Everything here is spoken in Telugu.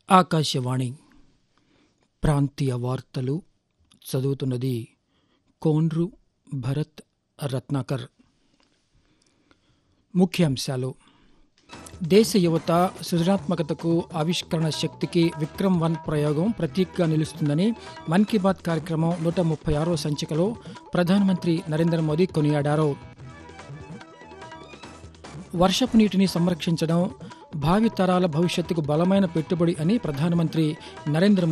ఆకాశవాణి ప్రాంతీయ వార్తలు చదువుతున్నది కోండ్రు భరత్ రత్నాకర్ ముఖ్యాంశాలు దేశ యువత సృజనాత్మకతకు ఆవిష్కరణ శక్తికి విక్రమ్ వన్ ప్రయోగం ప్రతీకగా నిలుస్తుందని మన్ కీ బాత్ కార్యక్రమం నూట ముప్పై ఆరో సంచికలో ప్రధానమంత్రి నరేంద్ర మోదీ కొనియాడారు వర్షపు నీటిని సంరక్షించడం భావి తరాల భవిష్యత్తుకు బలమైన పెట్టుబడి అని ప్రధానమంత్రి నరేంద్ర